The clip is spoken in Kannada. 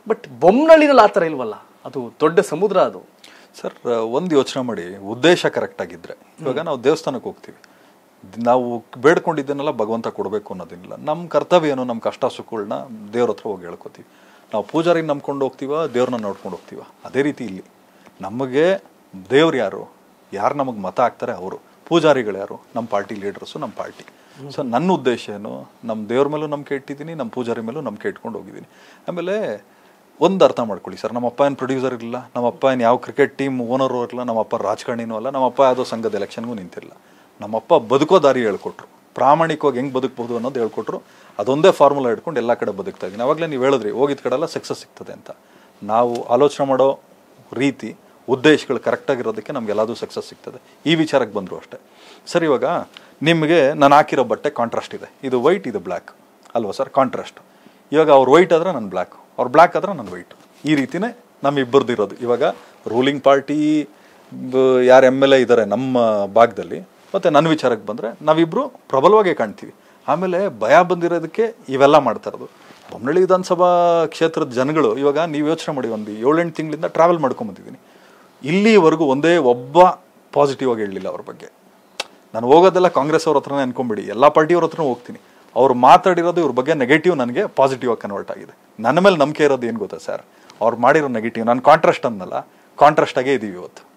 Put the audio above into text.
ಬಟ್ ಬೊಮ್ಮನಳ್ಳಿನಲ್ಲಿ ಆ ಥರ ಇಲ್ವಲ್ಲ ಅದು ದೊಡ್ಡ ಸಮುದ್ರ ಅದು ಸರ್ ಒಂದು ಯೋಚನೆ ಮಾಡಿ ಉದ್ದೇಶ ಕರೆಕ್ಟ್ ಆಗಿದ್ರೆ ಇವಾಗ ನಾವು ದೇವಸ್ಥಾನಕ್ಕೆ ಹೋಗ್ತೀವಿ ನಾವು ಬೇಡ್ಕೊಂಡಿದ್ದನ್ನೆಲ್ಲ ಭಗವಂತ ಕೊಡಬೇಕು ಅನ್ನೋದಿಲ್ಲ ನಮ್ಮ ಕರ್ತವ್ಯ ಏನು ನಮ್ಮ ಕಷ್ಟ ಸುಖಗಳನ್ನ ದೇವ್ರ ಹತ್ರ ಹೋಗಿ ಹೇಳ್ಕೊತೀವಿ ನಾವು ಪೂಜಾರಿ ನಂಬ್ಕೊಂಡು ಹೋಗ್ತೀವ ದೇವ್ರನ್ನ ನೋಡ್ಕೊಂಡು ಹೋಗ್ತೀವ ಅದೇ ರೀತಿ ಇಲ್ಲಿ ನಮಗೆ ದೇವ್ರು ಯಾರು ಯಾರು ನಮಗೆ ಮತ ಹಾಕ್ತಾರೆ ಅವರು ಪೂಜಾರಿಗಳು ಯಾರು ನಮ್ಮ ಪಾರ್ಟಿ ಲೀಡರ್ಸು ನಮ್ಮ ಪಾರ್ಟಿ ಸೊ ನನ್ನ ಉದ್ದೇಶ ಏನು ನಮ್ಮ ದೇವ್ರ ಮೇಲೂ ನಂಬಿಕೆ ಇಟ್ಟಿದ್ದೀನಿ ನಮ್ಮ ಪೂಜಾರಿ ಮೇಲೂ ನಂಬಿಕೆ ಇಟ್ಕೊಂಡು ಹೋಗಿದ್ದೀನಿ ಆಮೇಲೆ ಒಂದು ಅರ್ಥ ಮಾಡ್ಕೊಳ್ಳಿ ಸರ್ ನಮ್ಮ ಅಪ್ಪ ಏನು ಪ್ರೊಡ್ಯೂಸರ್ ಇರಲಿಲ್ಲ ನಮ್ಮ ಅಪ್ಪ ಏನು ಯಾವ ಕ್ರಿಕೆಟ್ ಟೀಮ್ ಓನರು ಇರಲಿಲ್ಲ ನಮ್ಮ ಅಪ್ಪ ರಾಜಕಾರಣಿನೂ ಅಲ್ಲ ನಮ್ಮ ಅಪ್ಪ ಯಾವುದೋ ಸಂಘದ ಎಲೆಕ್ಷನ್ಗೂ ನಿಂತಿರಲಿಲ್ಲ ನಮ್ಮಪ್ಪ ಬದುಕೋ ದಾರಿ ಹೇಳ್ಕೊಟ್ರು ಪ್ರಾಮಾಣಿಕವಾಗಿ ಹೆಂಗೆ ಬದುಕಬಹುದು ಅನ್ನೋದು ಹೇಳ್ಕೊಟ್ರು ಅದೊಂದೇ ಫಾರ್ಮುಲಾ ಇಟ್ಕೊಂಡು ಎಲ್ಲ ಕಡೆ ಬದುಕ್ತಾ ಇದ್ದೀನಿ ಅವಾಗಲೇ ನೀವು ಹೇಳಿದ್ರಿ ಹೋಗಿದ ಕಡೆ ಎಲ್ಲ ಸಕ್ಸಸ್ ಸಿಗ್ತದೆ ಅಂತ ನಾವು ಆಲೋಚನೆ ಮಾಡೋ ರೀತಿ ಉದ್ದೇಶಗಳು ಕರೆಕ್ಟಾಗಿರೋದಕ್ಕೆ ನಮ್ಗೆ ಎಲ್ಲದೂ ಸಕ್ಸಸ್ ಸಿಗ್ತದೆ ಈ ವಿಚಾರಕ್ಕೆ ಬಂದರು ಅಷ್ಟೇ ಸರ್ ಇವಾಗ ನಿಮಗೆ ನಾನು ಹಾಕಿರೋ ಬಟ್ಟೆ ಕಾಂಟ್ರಾಸ್ಟ್ ಇದೆ ಇದು ವೈಟ್ ಇದು ಬ್ಲ್ಯಾಕ್ ಅಲ್ವಾ ಸರ್ ಕಾಂಟ್ರಾಸ್ಟ್ ಇವಾಗ ಅವ್ರು ವೈಟ್ ಆದ್ರೆ ನಾನು ಬ್ಲ್ಯಾಕ್ ಅವ್ರು ಬ್ಲ್ಯಾಕ್ ಆದ್ರೆ ನಾನು ವೈಟ್ ಈ ರೀತಿನೇ ನಮ್ಮಿಬ್ಬರದ್ದು ಇರೋದು ಇವಾಗ ರೂಲಿಂಗ್ ಪಾರ್ಟಿ ಯಾರು ಎಮ್ ಎಲ್ ಎ ಇದ್ದಾರೆ ನಮ್ಮ ಭಾಗದಲ್ಲಿ ಮತ್ತು ನನ್ನ ವಿಚಾರಕ್ಕೆ ಬಂದರೆ ನಾವಿಬ್ಬರು ಪ್ರಬಲವಾಗೇ ಕಾಣ್ತೀವಿ ಆಮೇಲೆ ಭಯ ಬಂದಿರೋದಕ್ಕೆ ಇವೆಲ್ಲ ಮಾಡ್ತಾ ಇರೋದು ಬೊಮ್ಮನಳ್ಳಿ ವಿಧಾನಸಭಾ ಕ್ಷೇತ್ರದ ಜನಗಳು ಇವಾಗ ನೀವು ಯೋಚನೆ ಮಾಡಿ ಒಂದು ಏಳೆಂಟು ತಿಂಗಳಿಂದ ಟ್ರಾವೆಲ್ ಮಾಡ್ಕೊಂಬಂದಿದ್ದೀನಿ ಇಲ್ಲಿವರೆಗೂ ಒಂದೇ ಒಬ್ಬ ಪಾಸಿಟಿವ್ ಆಗಿ ಹೇಳಲಿಲ್ಲ ಅವ್ರ ಬಗ್ಗೆ ನಾನು ಹೋಗೋದೆಲ್ಲ ಕಾಂಗ್ರೆಸ್ ಅವ್ರ ಹತ್ರನೇ ಅನ್ಕೊಂಬಿಡಿ ಎಲ್ಲ ಪಾರ್ಟಿಯವ್ರ ಹತ್ರನೂ ಹೋಗ್ತೀನಿ ಅವ್ರು ಮಾತಾಡಿರೋದು ಇವ್ರ ಬಗ್ಗೆ ನೆಗೆಟಿವ್ ನನಗೆ ಪಾಸಿಟಿವ್ ಆಗಿ ಕನ್ವರ್ಟ್ ಆಗಿದೆ ನನ್ನ ಮೇಲೆ ನಂಬಿಕೆ ಇರೋದು ಏನು ಗೊತ್ತಾ ಸರ್ ಅವ್ರು ಮಾಡಿರೋ ನೆಗೆಟಿವ್ ನಾನು ಕಾಂಟ್ರಾಸ್ಟ್ ಅನ್ನಲ್ಲ ಕಾಂಟ್ರಾಸ್ಟ್ ಆಗೇ ಇದೀವಿ ಇವತ್ತು